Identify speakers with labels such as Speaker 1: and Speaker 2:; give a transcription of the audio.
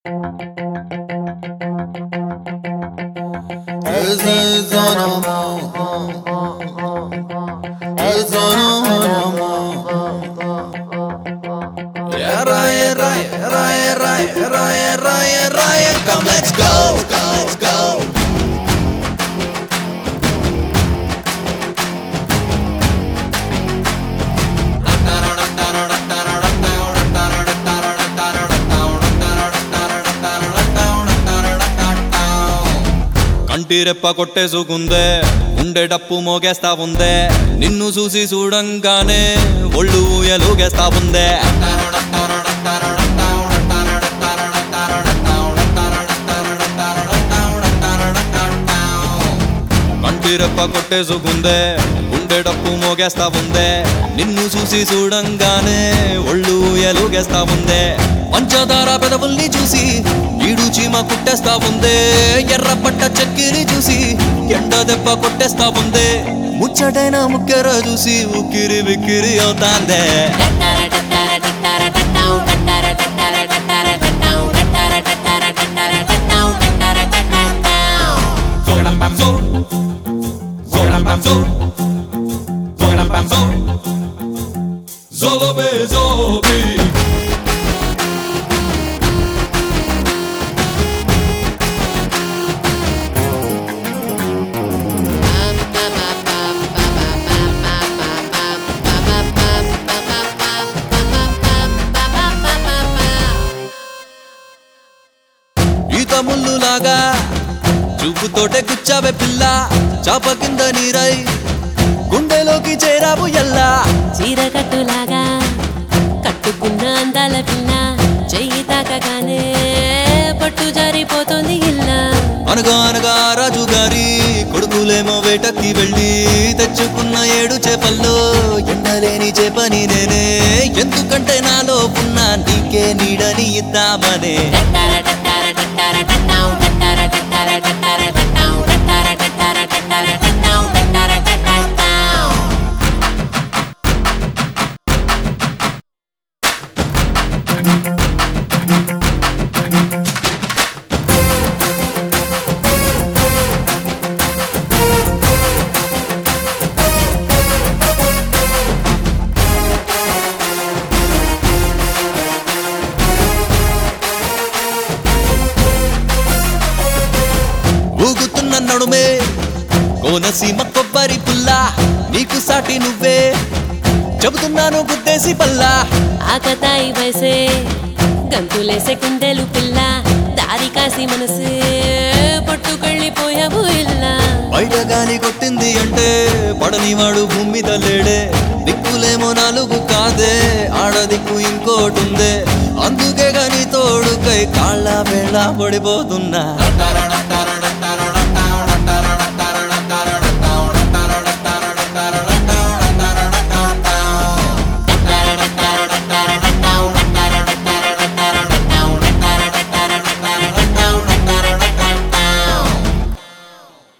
Speaker 1: Esse amor, esse amor. Era, era, era, era, era, era, era, era. Come, let's go, go, let's go.
Speaker 2: కంటి రెప్ప కొట్టేసుకుందే ఉండే డప్పు మోగేస్తా ఉందే నిన్ను చూసి చూడంగానే ఒళ్ళు ఎలుగేస్తా ఉందే కంటి రెప్ప కొట్టేసుకుందే ఉండే డప్పు మోగేస్తా ఉందే నిన్ను చూసి చూడంగానే ఒళ్ళు ఎలుగేస్తా ఉందే పంచదార పెదవుల్ని చూసి ఈడు చీమ కుట్టేస్తా ఉందే ఎర్ర పట్ట చెక్కిని చూసి ఎండ దెబ్బ కొట్టేస్తా ఉందే ముచ్చటైన ముక్కెర చూసి ఉక్కిరి బిక్కిరి అవుతాందే Zoram bam zo Zoram bam zo Zoram bam zo Zolobe zobi ఈత ముల్లులాగా చూపుతోటే గుచ్చావే పిల్ల చాప కింద నీరై గుండెలోకి చేరావు ఎల్లా
Speaker 3: చీరకట్టులాగా కట్టుకున్న అందాల పిల్ల చెయ్యి తాకగానే పట్టు జారిపోతుంది ఇల్లా
Speaker 2: అనగా అనగా రాజు గారి కొడుకులేమో వేటకి వెళ్ళి తెచ్చుకున్న ఏడు చేపల్లో ఎండలేని చేపని నేనే ఎందుకంటే నాలో ఉన్న నీకే నీడని ఇద్దామనే ఊగుతున్న నడుమే కోనసీమ కొబ్బరి పుల్ల నీకు సాటి నువ్వే చెబుతున్నాను గుద్దేసి పల్లా
Speaker 3: ఆకతాయి వయసే గంతులేసే కుండెలు పిల్ల దారి కాసి మనసే పట్టుకెళ్ళిపోయావు ఇల్లా
Speaker 2: బయట గాలి కొట్టింది అంటే పడనివాడు భూమి మీద లేడే దిక్కులేమో నాలుగు కాదే ఆడదిక్కు ఇంకోటుందే అందుకే గాని తోడుకై కాళ్ళ వేళ పడిపోతున్నా